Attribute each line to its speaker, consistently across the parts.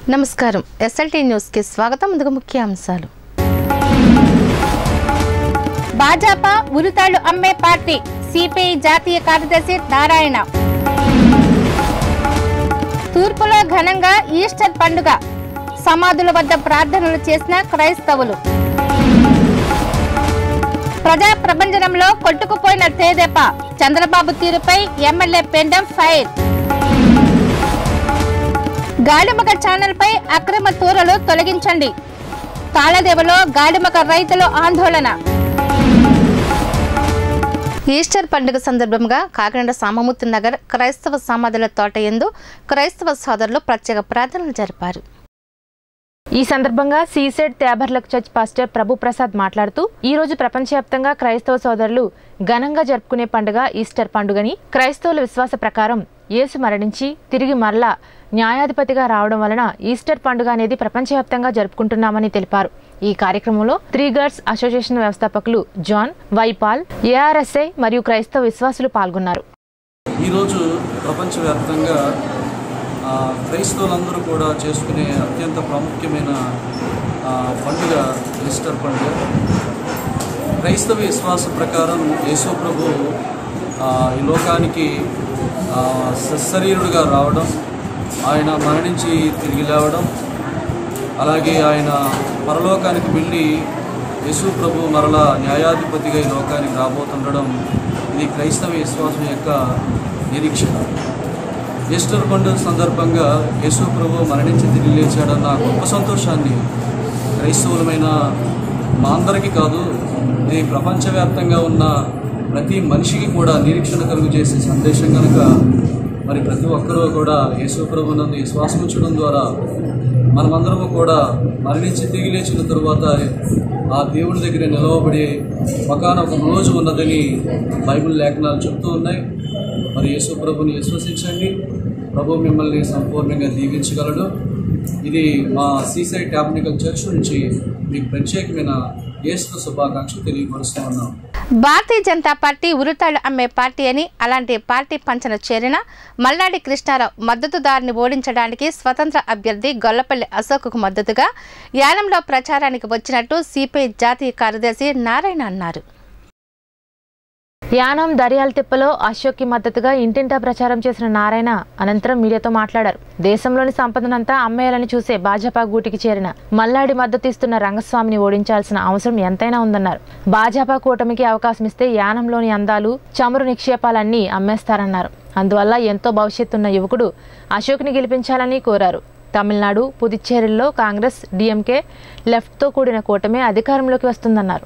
Speaker 1: నమస్కారం ఎస్ఎల్టీ న్యూస్కి స్వాగతం ముందుగా ముఖ్య అంశాలు
Speaker 2: భాజపా ఉరితాళ్లు అమ్మే పార్టీ సిపిఐ జాతీయ కార్యదర్శి నారాయణ తూర్పులో ఘనంగా ఈస్టర్ పండుగ సమాధుల వద్ద ప్రార్థనలు చేసిన క్రైస్తవులు ప్రజా ప్రపంచంలో కొట్టుకుపోయిన తేదెప చంద్రబాబు తీరుపై ఎమ్మెల్యే పెండం ఫైర్ గాడిమగ ఛానల్ పై అక్రమ తూరలు తొలగించండి తాళదేవలో గాడిమగ రైతులు ఆందోళన
Speaker 1: ఈస్టర్ పండుగ సందర్భంగా కాకినాడ సామమూర్తి నగర్ క్రైస్తవ సమాధుల తోట ఎందు క్రైస్తవ సోదరులు ప్రత్యేక ప్రార్థనలు జరిపారు
Speaker 3: ఈ సందర్భంగా సీసెడ్ tabernacle church pastor Prabhu Prasad మాట్లాడుతూ ఈ రోజు ప్రపంచవ్యాప్తంగా క్రైస్తవ సోదరులు ఘనంగా జరుపుకునే పండుగ ఈస్టర్ పండుగని క్రైస్తవుల విశ్వాస ప్రకారం యేసు మరణించి తిరిగి మరలా న్యాయాధిపతిగా రావడం వలన ఈస్టర్ పండుగ అనేది ప్రపంచవ్యాప్తంగా జరుపుకుంటున్నామని తెలిపారు ఈ కార్యక్రమంలో త్రీ గర్ల్స్ అసోసియేషన్ వ్యవస్థాపకులు జాన్ వైపాల్ ఏఆర్ఎస్ఐ మరియు క్రైస్తవ విశ్వాసులు పాల్గొన్నారు
Speaker 4: ఈరోజు ప్రపంచవ్యాప్తంగా ఆ, క్రైస్తవులందరూ కూడా చేసుకునే అత్యంత ప్రాముఖ్యమైన ఆ, పండుగ ఈస్టర్ పండుగ క్రైస్తవ విశ్వాస ప్రకారం యేసు ప్రభు ఆ, ఈ లోకానికి ఆ, సశరీరుడుగా రావడం ఆయన మరణించి తిరిగి లేవడం అలాగే ఆయన పరలోకానికి వెళ్ళి యేసు ప్రభు మరలా న్యాయాధిపతిగా ఈ లోకానికి రాబోతుండడం ఇది క్రైస్తవ విశ్వాసం యొక్క నిరీక్షణ ఈస్టర్ పండుగ సందర్భంగా యేసు ప్రభు మరణించి తిరిగి లేచాడన్న గొప్ప సంతోషాన్ని క్రైస్తవులమైన మా అందరికీ కాదు ఇది ప్రపంచవ్యాప్తంగా ఉన్న ప్రతి మనిషికి కూడా నిరీక్షణ కలుగు చేసే సందేశం కనుక మరి ప్రతి ఒక్కరూ కూడా యేసు ప్రభునందు విశ్వాసం ఉంచడం ద్వారా మనమందరము కూడా మరణించి తిరిగి లేచిన తరువాత ఆ దేవుడి దగ్గర నిలవబడి ఒకనొక రోజు ఉన్నదని బైబిల్ లేఖనాలు చెప్తూ ఉన్నాయి మరి యేసు ప్రభుని విశ్వసించండి ప్రభు మిమ్మల్ని సంపూర్ణంగా దీవించగలడు ఇది మా సీసై ట్యాబ్నికల్ చర్చ్ నుంచి మీకు ప్రత్యేకమైన యేసు శుభాకాంక్షలు తెలియపరుస్తూ ఉన్నాం
Speaker 1: భారతీయ జనతా పార్టీ ఉరితాళ్లు అమ్మే పార్టీ అని అలాంటి పార్టీ పంచన చేరిన మల్లాడి కృష్ణారావు మద్దతుదారుని ఓడించడానికి స్వతంత్ర అభ్యర్థి గొల్లపల్లి అశోక్కు మద్దతుగా యానంలో ప్రచారానికి వచ్చినట్టు సిపిఐ జాతీయ కార్యదర్శి నారాయణ అన్నారు
Speaker 3: యానం దర్యాల తిప్పలో అశోక్కి మద్దతుగా ఇంటింటా ప్రచారం చేసిన నారాయణ అనంతరం మీడియాతో మాట్లాడారు దేశంలోని సంపదనంతా అమ్మేయాలని చూసే భాజపా గూటికి చేరిన మల్లాడి మద్దతు ఇస్తున్న రంగస్వామిని ఓడించాల్సిన అవసరం ఎంతైనా ఉందన్నారు భాజపా కూటమికి అవకాశం ఇస్తే యానంలోని అందాలు చమురు నిక్షేపాలన్నీ అమ్మేస్తారన్నారు అందువల్ల ఎంతో భవిష్యత్తున్న యువకుడు అశోక్ని గెలిపించాలని కోరారు తమిళనాడు పుదుచ్చేరిల్లో కాంగ్రెస్ డిఎంకే లెఫ్ట్తో కూడిన కూటమి అధికారంలోకి వస్తుందన్నారు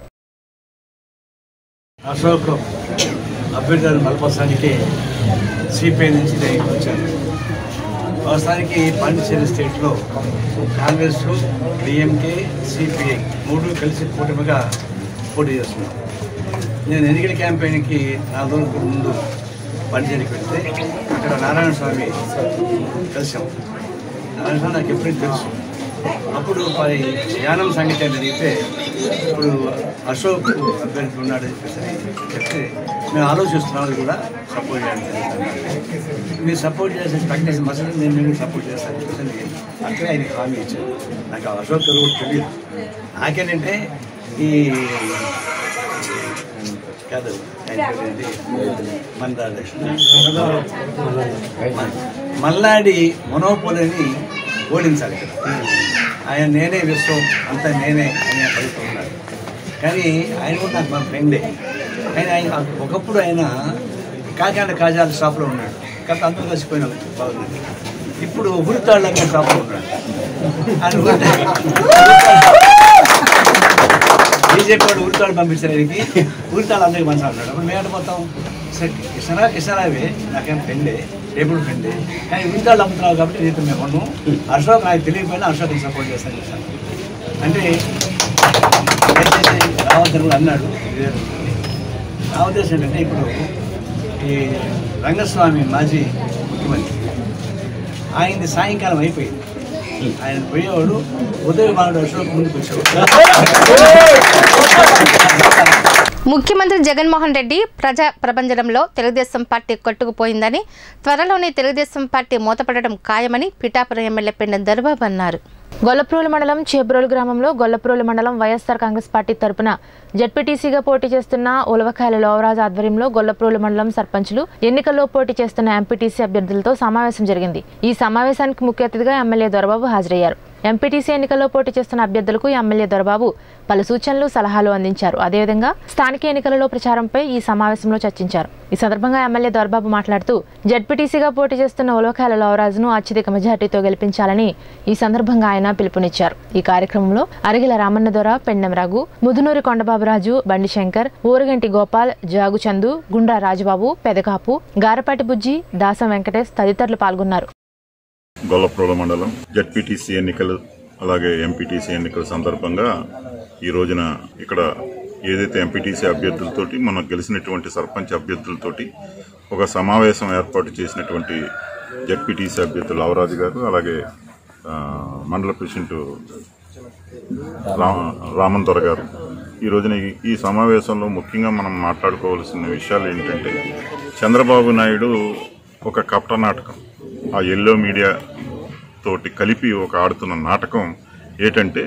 Speaker 5: అశోక్ అభ్యర్థులను బలపరచడానికి సిపిఐ నుంచి నేను వచ్చాను ప్రస్తుతానికి పాండిచేరి స్టేట్లో కాంగ్రెస్ డిఎంకే సిపిఐ మూడు కలిసి కూటమిగా పోటీ చేస్తున్నాం నేను ఎన్నికల క్యాంపెయిన్కి నాలుగు రోజుల ముందు పాండిచేరికి వెళ్తే అక్కడ నారాయణ స్వామి కలిసాం నారాయణ స్వామి నాకు ఎప్పుడూ తెలుసు అప్పుడు మరి యానం సంగతి అని అడిగితే ఇప్పుడు అశోక్ అభ్యర్థి ఉన్నాడు అని చెప్పేసి చెప్తే మేము ఆలోచిస్తున్నాం అది కూడా సపోర్ట్ చేయాలి మీరు సపోర్ట్ చేసే ప్రాక్టీస్ మసలు నేను మీకు సపోర్ట్ చేస్తాను చెప్పేసి నేను అక్కడే ఆయనకి హామీ ఇచ్చాను నాకు ఆ అశోక్ గారు కూడా తెలియదు నాకేంటంటే ఈ కాదు ఆయన పేరు ఏంటి? మందాడి మల్లాడి మనోపొలని ఓడించాలి ఇక్కడ ఆయన నేనే విశ్వం అంతా నేనే అనే పరిస్థితి ఉన్నాడు కానీ ఆయన కూడా నాకు మన ఫ్రెండే కానీ ఆయన ఒకప్పుడు ఆయన కాకినాడ కాజాల షాప్లో ఉన్నాడు కాబట్టి అందరూ కలిసిపోయిన బాగుంది ఇప్పుడు ఉరితాళ్ళ షాప్లో ఉన్నాడు ఆయన బీజేపీ వాడు ఉరితాడు పంపించారు ఆయనకి ఉరితాడు అందరికి మంచి అన్నాడు అప్పుడు మేము పోతాం సరే కిసరా కిసరావే నాకేం ఫ్రెండే రేపుడు ఫ్రెండే కానీ ఉరితాడు అమ్ముతున్నావు కాబట్టి రేపు మేము కొన్నాం అశోక్ నాకు తెలియకపోయినా అశోక్ని సపోర్ట్ చేస్తాను చేశాను అంటే దయచేసి రావద్దని కూడా అన్నాడు నా ఉద్దేశం ఏంటంటే ఇప్పుడు ఈ రంగస్వామి మాజీ ముఖ్యమంత్రి ఆయనది సాయంకాలం అయిపోయింది ఆయన పోయేవాడు ఉదయం బాగుడు అశోక్ ముందుకు వచ్చేవాడు
Speaker 1: ముఖ్యమంత్రి జగన్మోహన్ రెడ్డి ప్రజా ప్రపంచంలో తెలుగుదేశం పార్టీ కొట్టుకుపోయిందని త్వరలోనే తెలుగుదేశం పార్టీ మూతపడడం ఖాయమని పిఠాపురం ఎమ్మెల్యే పెండెం దర్బాబు అన్నారు
Speaker 3: గొల్లప్రోలు మండలం చేబ్రోలు గ్రామంలో గొల్లప్రోలు మండలం వైఎస్ఆర్ కాంగ్రెస్ పార్టీ తరపున జడ్పీటీసీగా పోటీ చేస్తున్న ఉలవకాయల లోవరాజు ఆధ్వర్యంలో గొల్లప్రోలు మండలం సర్పంచులు ఎన్నికల్లో పోటీ చేస్తున్న ఎంపీటీసీ అభ్యర్థులతో సమావేశం జరిగింది ఈ సమావేశానికి ముఖ్య అతిథిగా ఎమ్మెల్యే దొరబాబు హాజరయ్యారు ఎంపీటీసీ ఎన్నికల్లో పోటీ చేస్తున్న అభ్యర్థులకు ఎమ్మెల్యే దొరబాబు పలు సూచనలు సలహాలు అందించారు అదేవిధంగా స్థానిక ఎన్నికలలో ప్రచారంపై ఈ సమావేశంలో చర్చించారు ఈ సందర్భంగా ఎమ్మెల్యే దొరబాబు మాట్లాడుతూ జడ్పీటీసీగా పోటీ చేస్తున్న ఉలవకాయల లోవరాజును అత్యధిక మెజార్టీతో గెలిపించాలని ఈ సందర్భంగా ఆయన పిలుపునిచ్చారు ఈ కార్యక్రమంలో అరిగిల రామన్న దొర పెండెం రఘు ముదునూరి కొండబాబురాజు బండి శంకర్ ఊరగంటి గోపాల్ జాగు చందు గుండ్రా రాజబాబు పెదకాపు గారపాటి బుజ్జి దాసం వెంకటేష్ తదితరులు పాల్గొన్నారు
Speaker 6: గొల్లప్రోల మండలం జడ్పీటీసీ ఎన్నికలు అలాగే ఎంపీటీసీ ఎన్నికల సందర్భంగా ఈ రోజున ఇక్కడ ఏదైతే ఎంపీటీసీ అభ్యర్థులతోటి మనం గెలిచినటువంటి సర్పంచ్ అభ్యర్థులతోటి ఒక సమావేశం ఏర్పాటు చేసినటువంటి జడ్పీటీసీ అభ్యర్థులు అవరాజు గారు అలాగే ఆ, మండల ప్రెసిడెంట్ రా- రామన్ దొర గారు ఈ రోజున ఈ- ఈ సమావేశంలో ముఖ్యంగా మనం మాట్లాడుకోవాల్సిన విషయాలు ఏంటంటే చంద్రబాబు నాయుడు ఒక కపట నాటకం ఆ ఎల్లో మీడియా తోటి కలిపి ఒక ఆడుతున్న నాటకం ఏంటంటే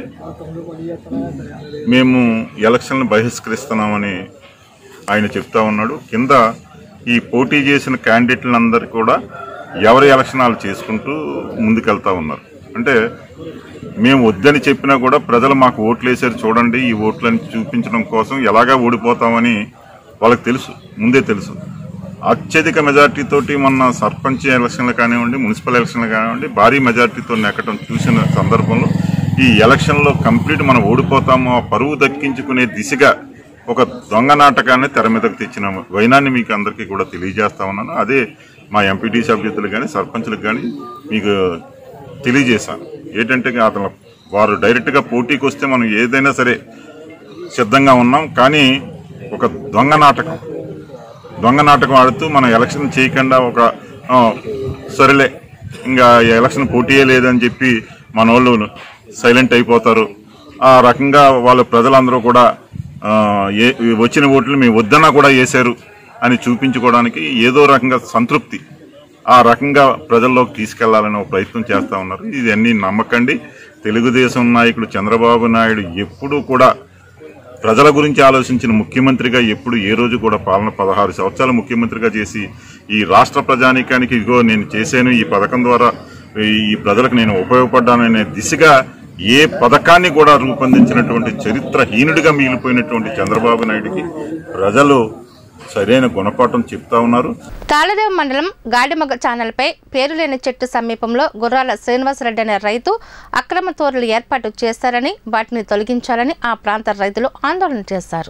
Speaker 6: మేము ఎలక్షన్లు బహిష్కరిస్తున్నామని ఆయన చెప్తా ఉన్నాడు కింద ఈ పోటీ చేసిన క్యాండిడేట్లందరూ కూడా ఎవరి ఎలక్షన్ వాళ్ళు చేసుకుంటూ ముందుకెళ్తా ఉన్నారు అంటే మేము వద్దని చెప్పినా కూడా ప్రజలు మాకు ఓట్లు వేసారు చూడండి ఈ ఓట్లని చూపించడం కోసం ఎలాగా ఓడిపోతామని వాళ్ళకి తెలుసు ముందే తెలుసు అత్యధిక మెజార్టీ తోటి మొన్న సర్పంచ్ ఎలక్షన్లు కానివ్వండి మున్సిపల్ ఎలక్షన్లు కానివ్వండి భారీ మెజార్టీతో నెక్కడం చూసిన సందర్భంలో ఈ ఎలక్షన్లో కంప్లీట్ మనం ఓడిపోతాము ఆ పరువు దక్కించుకునే దిశగా ఒక దొంగ నాటకాన్ని తెర మీదకు తెచ్చిన వైనాన్ని మీకు అందరికీ కూడా తెలియజేస్తా ఉన్నాను అదే మా ఎంపీటీసీ అభ్యర్థులకు కానీ సర్పంచ్లకు కానీ మీకు తెలియజేశాను ఏంటంటే అతను వారు డైరెక్ట్గా పోటీకి వస్తే మనం ఏదైనా సరే సిద్ధంగా ఉన్నాం కానీ ఒక దొంగ నాటకం దొంగ నాటకం ఆడుతూ మనం ఎలక్షన్ చేయకుండా ఒక ఆ, సరేలే ఇంకా ఈ ఎలక్షన్ పోటీయే లేదని చెప్పి మన వాళ్ళు సైలెంట్ అయిపోతారు ఆ రకంగా వాళ్ళ ప్రజలందరూ కూడా ఆ, ఏ వచ్చిన ఓట్లు మేము వద్దన్నా కూడా వేశారు అని చూపించుకోవడానికి ఏదో రకంగా సంతృప్తి ఆ రకంగా ప్రజల్లోకి తీసుకెళ్లాలని ఒక ప్రయత్నం చేస్తా ఉన్నారు ఇది అన్ని నమ్మకండి తెలుగుదేశం నాయకుడు చంద్రబాబు నాయుడు ఎప్పుడూ కూడా ప్రజల గురించి ఆలోచించిన ముఖ్యమంత్రిగా ఎప్పుడు ఏ రోజు కూడా పాలన పదహారు సంవత్సరాలు ముఖ్యమంత్రిగా చేసి ఈ రాష్ట్ర ప్రజానీకానికి ఇదిగో నేను చేశాను ఈ పథకం ద్వారా ఈ ప్రజలకు నేను ఉపయోగపడ్డాననే దిశగా ఏ పథకాన్ని కూడా రూపొందించినటువంటి చరిత్రహీనుడిగా మిగిలిపోయినటువంటి చంద్రబాబు నాయుడికి ప్రజలు సరైన గుణపాఠం చెప్తా ఉన్నారు
Speaker 1: తాళదేవ మండలం గాడిమగ ఛానల్పై పేరులేని చెట్టు సమీపంలో గుర్రాల శ్రీనివాసరెడ్డి అనే రైతు అక్రమ తోరులు ఏర్పాటు చేశారని వాటిని తొలగించాలని ఆ ప్రాంత రైతులు ఆందోళన చేశారు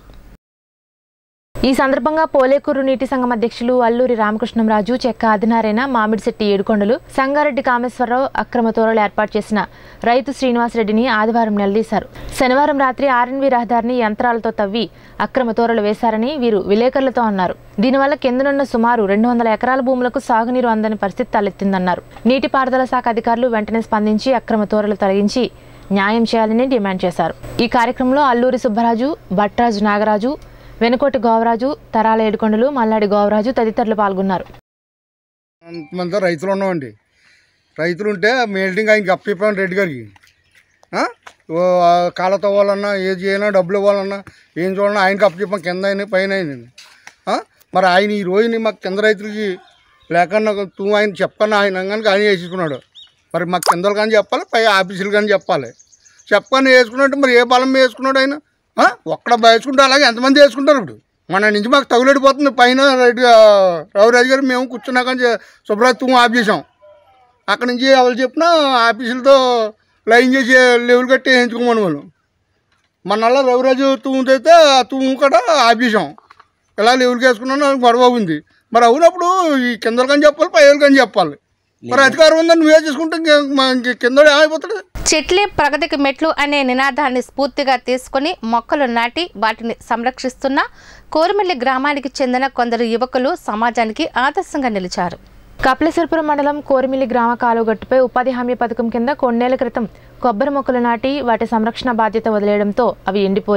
Speaker 3: ఈ సందర్భంగా పోలేకూరు నీటి సంఘం అధ్యక్షులు అల్లూరి రామకృష్ణంరాజు చెక్క ఆదినారాయణ మామిడిశెట్టి ఏడుకొండలు సంగారెడ్డి కామేశ్వరరావు అక్రమ తోరలు ఏర్పాటు చేసిన రైతు శ్రీనివాసరెడ్డిని ఆదివారం నిలదీశారు శనివారం రాత్రి ఆర్ఎన్వి రహదారిని యంత్రాలతో తవ్వి అక్రమ తోరలు వేశారని వీరు విలేకరులతో అన్నారు దీనివల్ల కిందనున్న సుమారు రెండు వందల ఎకరాల భూములకు సాగునీరు అందని పరిస్థితి తలెత్తిందన్నారు నీటిపారుదల శాఖ అధికారులు వెంటనే స్పందించి అక్రమ తోరలు తొలగించి న్యాయం చేయాలని డిమాండ్ చేశారు ఈ కార్యక్రమంలో అల్లూరి సుబ్బరాజు భట్రాజు నాగరాజు వెనుకోటి గోవరాజు తరాల ఏడుకొండలు మల్లాడి గోవరాజు తదితరులు పాల్గొన్నారు
Speaker 7: అంతమంది రైతులు ఉన్నామండి రైతులు ఉంటే మెల్టింగ్ ఆయనకి అప్పిప్పాను రెడ్డి గారికి ఆ? ఓ ఆ కాళ్ళ తవ్వాలన్నా ఏది చేయాలన్నా డబ్బులు ఇవ్వాలన్నా ఏం చూడాలన్నా ఆయనకి అప్పచెప్పాం కింద అయిన పైన అయింది మరి ఆయన ఈ రోజుని మాకు కింద రైతులకి లేకన్నా తూ ఆయన చెప్పకన్నా ఆయన కనుక ఆయన వేసుకున్నాడు మరి మాకు కిందలు కానీ చెప్పాలి పై ఆఫీసులు కానీ చెప్పాలి చెప్పని వేసుకున్నట్టు మరి ఏ బలం మీద వేసుకున్నాడు ఆయన ఆ? ఒక్కడ వేసుకుంటే అలాగే ఎంతమంది వేసుకుంటారు ఇప్పుడు మన నుంచి మాకు తగులడిపోతుంది పైన రైట్ రవిరాజు గారు మేము కూర్చున్నాక శుభ్రత తూ ఆఫ్ చేసాం అక్కడి నుంచి ఎవరు చెప్పినా ఆఫీసులతో లైన్ చేసి లెవెల్ కట్టి వేయించుకోమని వాళ్ళు మన నల్ల రవిరాజు తూము అయితే ఆ తూము కూడా ఆఫ్ చేసాం ఇలా లెవెల్కి వేసుకున్నాను గొడవ ఉంది మరి అవునప్పుడు ఈ కిందలు కానీ చెప్పాలి పైలు కానీ చెప్పాలి మరి అధికారం ఉందని నువ్వే చేసుకుంటే ఇంక మా- ఇంక కింద ఏమైపోతుంది
Speaker 1: చెట్లే ప్రగతికి మెట్లు అనే నినాదాన్ని స్ఫూర్తిగా తీసుకుని మొక్కలు నాటి వాటిని సంరక్షిస్తున్న కోరుమిల్లి గ్రామానికి చెందిన కొందరు యువకులు సమాజానికి ఆదర్శంగా నిలిచారు
Speaker 3: కపిలేశ్వరపురం మండలం కోరిమిల్లి గ్రామ కాలువగట్టుపై ఉపాధి హామీ పథకం కింద కొన్నేళ్ల క్రితం కొబ్బరి మొక్కలు నాటి వాటి సంరక్షణ బాధ్యత వదిలేయడంతో అవి ఎండిపోయాయి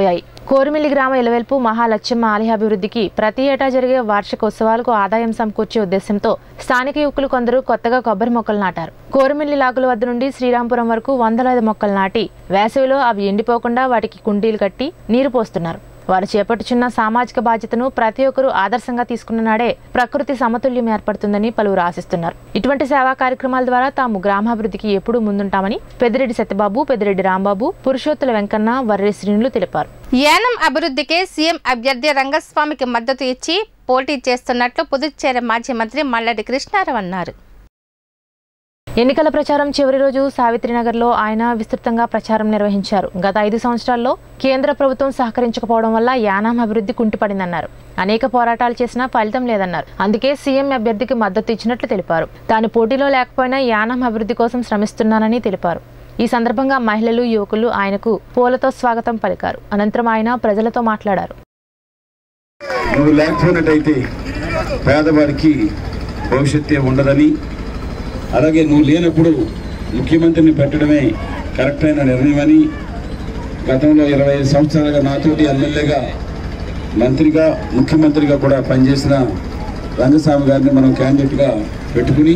Speaker 3: కోరిమిల్లి గ్రామ ఇలవెల్పు మహాలక్ష్మ ఆలయాభివృద్ధికి ప్రతి ఏటా జరిగే వార్షిక ఉత్సవాలకు ఆదాయం సమకూర్చే ఉద్దేశంతో స్థానిక యువకులు కొందరు కొత్తగా కొబ్బరి మొక్కలు నాటారు కోరిమిల్లి లాకుల వద్ద నుండి శ్రీరాంపురం వరకు వందలాది మొక్కలు నాటి వేసవిలో అవి ఎండిపోకుండా వాటికి కుండీలు కట్టి నీరు పోస్తున్నారు వారు చేపట్టుచున్న సామాజిక బాధ్యతను ప్రతి ఒక్కరూ ఆదర్శంగా తీసుకున్న నాడే ప్రకృతి సమతుల్యం ఏర్పడుతుందని పలువురు ఆశిస్తున్నారు ఇటువంటి సేవా కార్యక్రమాల ద్వారా తాము గ్రామాభివృద్ధికి ఎప్పుడూ ముందుంటామని పెద్దిరెడ్డి సత్యబాబు పెద్దిరెడ్డి రాంబాబు పురుషోత్తుల వెంకన్న వర్రే శ్రీనులు తెలిపారు
Speaker 1: యానం అభివృద్ధికి సీఎం అభ్యర్థి రంగస్వామికి మద్దతు ఇచ్చి పోటీ చేస్తున్నట్లు పుదుచ్చేరి మాజీ మంత్రి మల్లడి కృష్ణారావు అన్నారు
Speaker 3: ఎన్నికల ప్రచారం చివరి రోజు సావిత్రినగర్లో ఆయన విస్తృతంగా ప్రచారం నిర్వహించారు గత ఐదు సంవత్సరాల్లో కేంద్ర ప్రభుత్వం సహకరించకపోవడం వల్ల యానాం అభివృద్ధి కుంటుపడిందన్నారు అనేక పోరాటాలు చేసినా ఫలితం లేదన్నారు అందుకే సీఎం అభ్యర్థికి మద్దతు ఇచ్చినట్లు తెలిపారు తాను పోటీలో లేకపోయినా యానాం అభివృద్ధి కోసం శ్రమిస్తున్నానని తెలిపారు ఈ సందర్భంగా మహిళలు యువకులు ఆయనకు పూలతో స్వాగతం పలికారు అనంతరం ఆయన ప్రజలతో మాట్లాడారు
Speaker 8: నువ్వు లేకపోయినట్టయితే పేదవాడికి భవిష్యత్తే ఉండదని అలాగే నువ్వు లేనప్పుడు ముఖ్యమంత్రిని పెట్టడమే కరెక్ట్ అయిన నిర్ణయమని గతంలో ఇరవై ఐదు సంవత్సరాలుగా నాతోటి ఎమ్మెల్యేగా మంత్రిగా ముఖ్యమంత్రిగా కూడా పనిచేసిన రంగస్వామి గారిని మనం క్యాండిడేట్గా పెట్టుకుని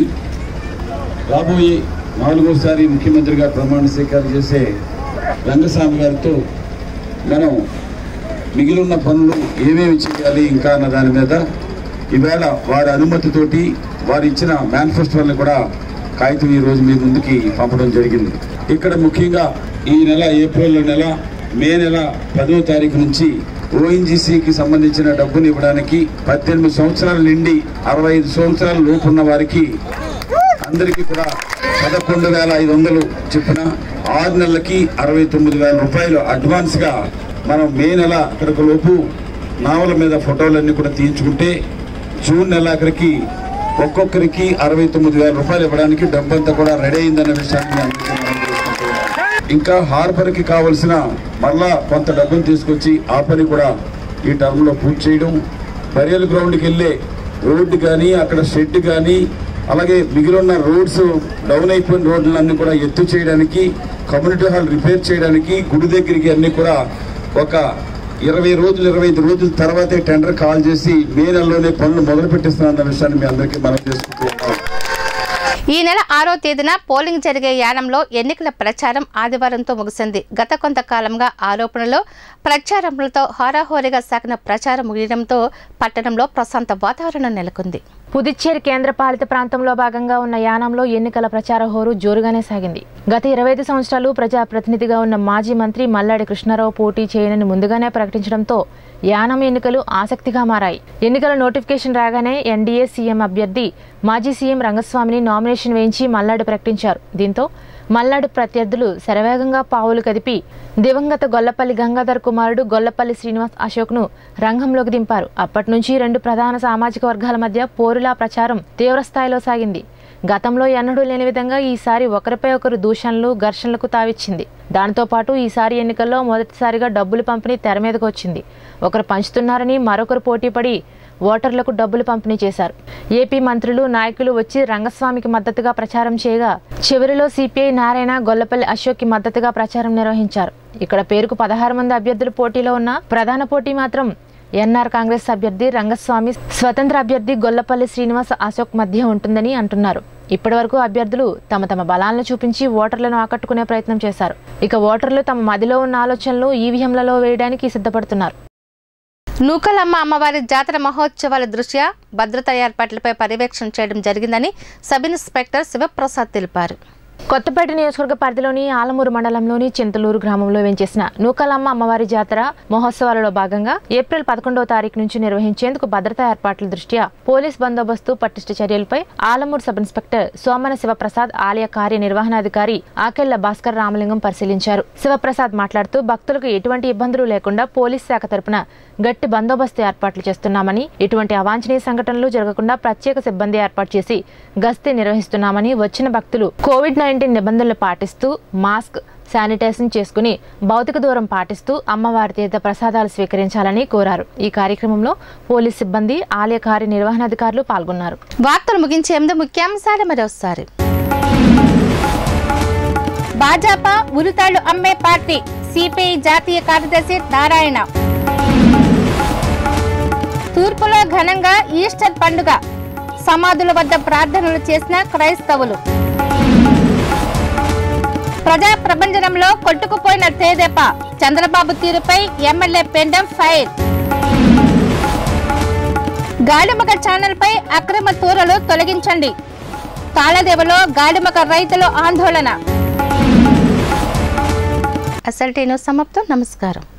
Speaker 8: రాబోయే నాలుగోసారి ముఖ్యమంత్రిగా ప్రమాణ స్వీకారం చేసే రంగస్వామి గారితో మనం మిగిలిన పనులు ఏమేమి చేయాలి ఇంకా అన్న దాని మీద ఈవేళ వారి అనుమతితోటి వారు ఇచ్చిన మేనిఫెస్టోని కూడా కాగితం ఈ రోజు మీ ముందుకి పంపడం జరిగింది ఇక్కడ ముఖ్యంగా ఈ నెల ఏప్రిల్ నెల మే నెల పదో తారీఖు నుంచి ఓఎన్జీసీకి సంబంధించిన డబ్బులు ఇవ్వడానికి పద్దెనిమిది సంవత్సరాల నుండి అరవై ఐదు సంవత్సరాల లోపు ఉన్న వారికి అందరికీ కూడా పదకొండు వేల ఐదు వందలు చెప్పిన ఆరు నెలలకి అరవై తొమ్మిది వేల రూపాయలు అడ్వాన్స్గా మనం మే నెల అక్కడికి లోపు నావల మీద ఫోటోలన్నీ కూడా తీయించుకుంటే జూన్ నెల అక్కడికి ఒక్కొక్కరికి అరవై తొమ్మిది వేల రూపాయలు ఇవ్వడానికి డబ్బంతా కూడా రెడీ అయిందన్న విషయాన్ని మీ అందరికీ మనం తెలుసుకుంటున్నాం. ఇంకా హార్బర్కి కావలసిన మళ్ళా కొంత డబ్బులు తీసుకొచ్చి ఆ పని కూడా ఈ టర్మ్లో పూర్తి చేయడం బరియల్ గ్రౌండ్కి వెళ్ళే రోడ్డు కానీ అక్కడ షెడ్ కానీ అలాగే మిగిలిన రోడ్స్ డౌన్ అయిపోయిన రోడ్లన్నీ కూడా ఎత్తు చేయడానికి కమ్యూనిటీ హాల్ రిపేర్ చేయడానికి గుడి దగ్గరికి అన్ని కూడా ఒక ఇరవై రోజులు ఇరవై ఐదు రోజుల తర్వాతే టెండర్ కాల్ చేసి మే నెలలోనే పనులు మొదలు పెట్టిస్తున్న విషయాన్ని మీ అందరికీ మనం చేసుకుంటూ ఉన్నాం
Speaker 1: ఈ నెల ఆరో తేదీన పోలింగ్ జరిగే యానంలో ఎన్నికల ప్రచారం ఆదివారంతో ముగిసింది గత కొంతకాలంగా ఆరోపణలు ప్రచారములతో హోరాహోరీగా సాగిన ప్రచారం ముగియడంతో పట్టణంలో ప్రశాంత వాతావరణం నెలకొంది
Speaker 3: పుదుచ్చేరి కేంద్ర పాలిత ప్రాంతంలో భాగంగా ఉన్న యానంలో ఎన్నికల ప్రచార హోరు జోరుగానే సాగింది గత ఇరవై ఐదు సంవత్సరాలు ప్రజాప్రతినిధిగా ఉన్న మాజీ మంత్రి మల్లాడి కృష్ణారావు పోటీ చేయనని ముందుగానే ప్రకటించడంతో యానం ఎన్నికలు ఆసక్తిగా మారాయి ఎన్నికల నోటిఫికేషన్ రాగానే ఎన్డీఏ సీఎం అభ్యర్థి మాజీ సీఎం రంగస్వామిని నామినేషన్ వేయించి మల్లాడి ప్రకటించారు దీంతో మల్లాడి ప్రత్యర్థులు శరవేగంగా పావులు కదిపి దివంగత గొల్లపల్లి గంగాధర్ కుమారుడు గొల్లపల్లి శ్రీనివాస్ అశోక్ను రంగంలోకి దింపారు అప్పటి నుంచి రెండు ప్రధాన సామాజిక వర్గాల మధ్య పోరులా ప్రచారం తీవ్రస్థాయిలో సాగింది గతంలో ఎన్నడూ లేని విధంగా ఈసారి ఒకరిపై ఒకరు దూషణలు ఘర్షణలకు తావిచ్చింది దాంతో పాటు ఈసారి ఎన్నికల్లో మొదటిసారిగా డబ్బులు పంపిణీ తెర మీదకు వచ్చింది ఒకరు పంచుతున్నారని మరొకరు పోటీపడి ఓటర్లకు డబ్బులు పంపిణీ చేశారు ఏపీ మంత్రులు నాయకులు వచ్చి రంగస్వామికి మద్దతుగా ప్రచారం చేయగా చివరిలో సిపిఐ నారాయణ గొల్లపల్లి అశోక్కి మద్దతుగా ప్రచారం నిర్వహించారు ఇక్కడ పేరుకు పదహారు మంది అభ్యర్థులు పోటీలో ఉన్న ప్రధాన పోటీ మాత్రం ఎన్ఆర్ కాంగ్రెస్ అభ్యర్థి రంగస్వామి స్వతంత్ర అభ్యర్థి గొల్లపల్లి శ్రీనివాస్ అశోక్ మధ్య ఉంటుందని అంటున్నారు ఇప్పటివరకు అభ్యర్థులు తమ తమ బలాలను చూపించి ఓటర్లను ఆకట్టుకునే ప్రయత్నం చేశారు ఇక ఓటర్లు తమ మదిలో ఉన్న ఆలోచనలు ఈవీఎంలలో వేయడానికి సిద్ధపడుతున్నారు
Speaker 1: నూకలమ్మ అమ్మవారి జాతర మహోత్సవాల దృష్ట్యా భద్రతా ఏర్పాట్లపై పర్యవేక్షణ చేయడం జరిగిందని సబ్ ఇన్స్పెక్టర్ శివప్రసాద్ తెలిపారు
Speaker 3: కొత్తపేట నియోజకవర్గ పరిధిలోని ఆలమూరు మండలంలోని చింతలూరు గ్రామంలో వెంచేసిన నూకలమ్మ అమ్మవారి జాతర మహోత్సవాలలో భాగంగా ఏప్రిల్ పదకొండవ తారీఖు నుంచి నిర్వహించేందుకు భద్రతా ఏర్పాట్ల దృష్ట్యా పోలీస్ బందోబస్తు పటిష్ట చర్యలపై ఆలమూరు సబ్ ఇన్స్పెక్టర్ సోమన శివప్రసాద్ ఆలయ కార్యనిర్వహణాధికారి ఆకెళ్ల భాస్కర్ రామలింగం పరిశీలించారు శివప్రసాద్ మాట్లాడుతూ భక్తులకు ఎటువంటి ఇబ్బందులు లేకుండా పోలీస్ శాఖ తరపున గట్టి బందోబస్తు ఏర్పాట్లు చేస్తున్నామని ఎటువంటి అవాంఛనీయ సంఘటనలు జరగకుండా ప్రత్యేక సిబ్బంది ఏర్పాటు చేసి గస్తీ నిర్వహిస్తున్నామని వచ్చిన భక్తులు కోవిడ్ నైన్టీన్ నిబంధనలు పాటిస్తూ మాస్క్ శానిటైజేషన్ చేసుకుని భౌతిక దూరం పాటిస్తూ అమ్మవారి తీర్థ ప్రసాదాలు స్వీకరించాలని కోరారు ఈ కార్యక్రమంలో పోలీస్ సిబ్బంది ఆలయ కార్యనిర్వహణాధికారులు పాల్గొన్నారు
Speaker 1: వార్తలు ముగించే ముందు ముఖ్యాంశాలు మరోసారి
Speaker 2: భాజపా ఉరితాళ్లు అమ్మే పార్టీ సిపిఐ జాతీయ కార్యదర్శి నారాయణ తూర్పులో ఘనంగా ఈస్టర్ పండుగ సమాధుల వద్ద ప్రార్థనలు చేసిన క్రైస్తవులు ప్రజా ప్రభంజనంలో కొట్టుకుపోయిన తేదెప చంద్రబాబు తీరుపై ఎమ్మెల్యే పెండం ఫైర్ గాడిమగ ఛానల్ పై అక్రమ తూరలు తొలగించండి తాళదేవలో గాడిమగ రైతులు ఆందోళన
Speaker 1: అసలు టీను సమాప్తం నమస్కారం